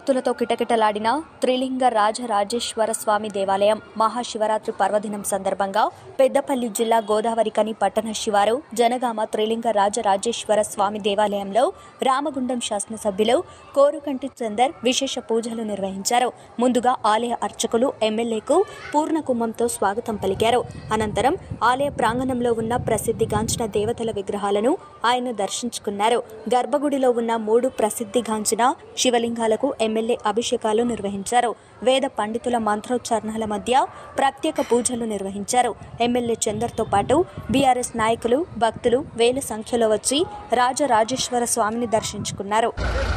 భక్తులతో కిటకిటలాడిన త్రిలింగ రాజరాజేశ్వర స్వామి దేవాలయం మహాశివరాత్రి పర్వదినం సందర్భంగా పెద్దపల్లి జిల్లా గోదావరికని పట్టణ శివారు జనగామ త్రిలింగ రాజరాజేశ్వర స్వామి దేవాలయంలో రామగుండం శాసనసభ్యులు కోరుకంటి చందర్ విశేష పూజలు నిర్వహించారు ముందుగా ఆలయ అర్చకులు ఎమ్మెల్యేకు పూర్ణ కుంభంతో స్వాగతం పలికారు అనంతరం ఆలయ ప్రాంగణంలో ఉన్న ప్రసిద్ధిగాంచిన దేవతల విగ్రహాలను ఆయన దర్శించుకున్నారు గర్భగుడిలో ఉన్న మూడు ప్రసిద్ధిగాంచిన శివలింగాలకు ఎమ్మెల్యే అభిషేకాలు నిర్వహించారు వేద పండితుల మంత్రోచ్చారణల మధ్య ప్రత్యేక పూజలు నిర్వహించారు ఎమ్మెల్యే చందర్తో పాటు బీఆర్ఎస్ నాయకులు భక్తులు వేల సంఖ్యలో వచ్చి రాజరాజేశ్వర స్వామిని దర్శించుకున్నారు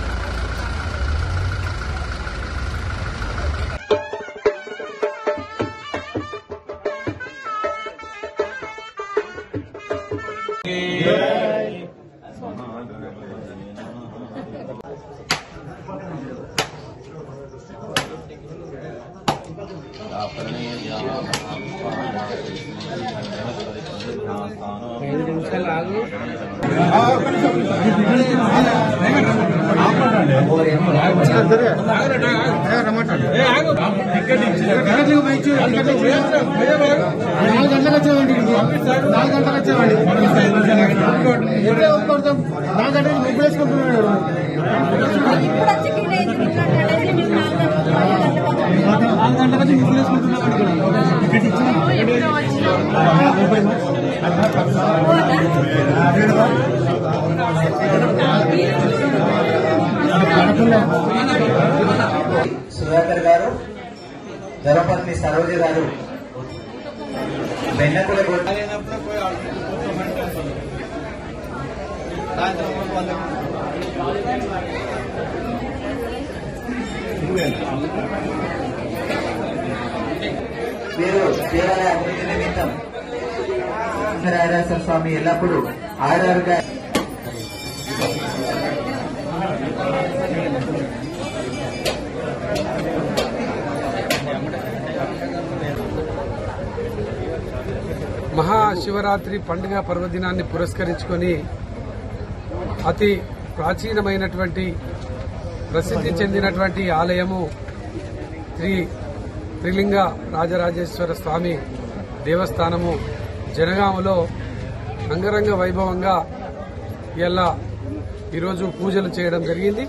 ఐదు నిమిషాలు ఆగు నాలుగు గంటలకు వచ్చేవాడి నాలుగు గంటలకు వచ్చేవాడి ఎప్పుడే ఒప్పుకోడతాం నాలుగు గంటలకు ముగ్గులు వేసుకుంటున్నాడు నాలుగు గంటలకు వచ్చి ముగ్గులు సుధాకర్ గారు ధర్మపత్ని సరోజ గారు బెన్నకుల గొడ్డ మీరు దేవాలయ అభివృద్ధి నిమిత్తం రాజేశ్వర స్వామి ఎల్లప్పుడూ ఆడారుగా మహాశివరాత్రి పండుగ పర్వదినాన్ని పురస్కరించుకొని అతి ప్రాచీనమైనటువంటి ప్రసిద్ధి చెందినటువంటి ఆలయము శ్రీ త్రిలింగ రాజరాజేశ్వర స్వామి దేవస్థానము జనగామలో అంగరంగ వైభవంగా ఇలా ఈరోజు పూజలు చేయడం జరిగింది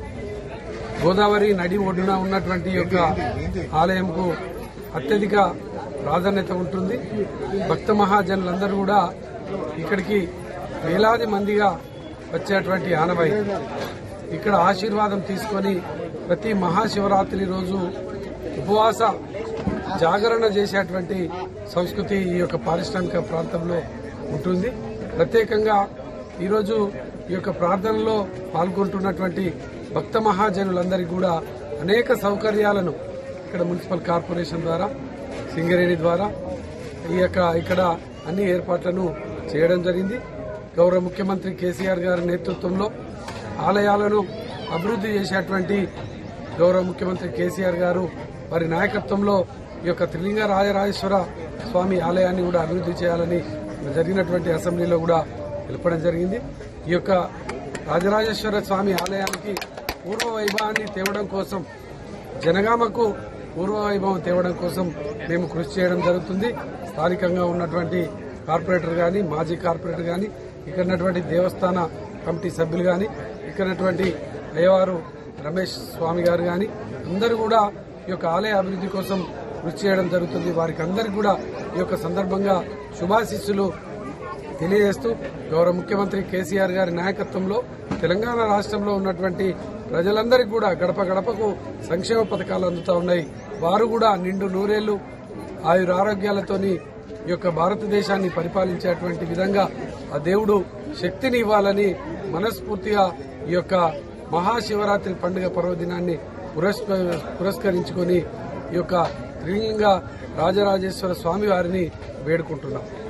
గోదావరి నడి ఒడ్డున ఉన్నటువంటి ఈ యొక్క ఆలయంకు అత్యధిక ప్రాధాన్యత ఉంటుంది భక్త మహాజనులందరూ కూడా ఇక్కడికి వేలాది మందిగా వచ్చేటువంటి ఆనవాయి ఇక్కడ ఆశీర్వాదం తీసుకొని ప్రతి మహాశివరాత్రి రోజు ఉపవాస జాగరణ చేసేటువంటి సంస్కృతి ఈ యొక్క పారిశ్రామిక ప్రాంతంలో ఉంటుంది ప్రత్యేకంగా ఈరోజు ఈ యొక్క ప్రార్థనలో పాల్గొంటున్నటువంటి భక్త మహాజనులందరికీ కూడా అనేక సౌకర్యాలను ఇక్కడ మున్సిపల్ కార్పొరేషన్ ద్వారా సింగరేణి ద్వారా ఈ యొక్క ఇక్కడ అన్ని ఏర్పాట్లను చేయడం జరిగింది గౌరవ ముఖ్యమంత్రి కేసీఆర్ గారి నేతృత్వంలో ఆలయాలను అభివృద్ధి చేసేటువంటి గౌరవ ముఖ్యమంత్రి కేసీఆర్ గారు వారి నాయకత్వంలో ఈ యొక్క త్రిలింగ రాజరాజేశ్వర స్వామి ఆలయాన్ని కూడా అభివృద్ధి చేయాలని జరిగినటువంటి అసెంబ్లీలో కూడా తెలపడం జరిగింది ఈ యొక్క రాజరాజేశ్వర స్వామి ఆలయానికి పూర్వ వైభవాన్ని తేవడం కోసం జనగామకు పూర్వ వైభవం తేవడం కోసం మేము కృషి చేయడం జరుగుతుంది స్థానికంగా ఉన్నటువంటి కార్పొరేటర్ గాని మాజీ కార్పొరేటర్ గాని ఇక్కడ ఉన్నటువంటి దేవస్థాన కమిటీ సభ్యులు గాని ఇక్కడ ఉన్నటువంటి అయ్యవారు రమేష్ స్వామి గారు గాని అందరూ కూడా ఈ యొక్క ఆలయ అభివృద్ధి కోసం కృషి చేయడం జరుగుతుంది వారికి అందరికీ కూడా ఈ యొక్క సందర్భంగా శుభాశిస్సులు తెలియజేస్తూ గౌరవ ముఖ్యమంత్రి కేసీఆర్ గారి నాయకత్వంలో తెలంగాణ రాష్ట్రంలో ఉన్నటువంటి ప్రజలందరికీ కూడా గడప గడపకు సంక్షేమ పథకాలు అందుతా ఉన్నాయి వారు కూడా నిండు నూరేళ్లు ఆయుర ఆరోగ్యాలతోని ఈ యొక్క భారతదేశాన్ని పరిపాలించేటువంటి విధంగా ఆ దేవుడు శక్తిని ఇవ్వాలని మనస్ఫూర్తిగా ఈ యొక్క మహాశివరాత్రి పండుగ పర్వదినాన్ని పురస్క- పురస్కరించుకొని ఈ యొక్క త్రిలింగ రాజరాజేశ్వర స్వామి వారిని వేడుకుంటున్నాం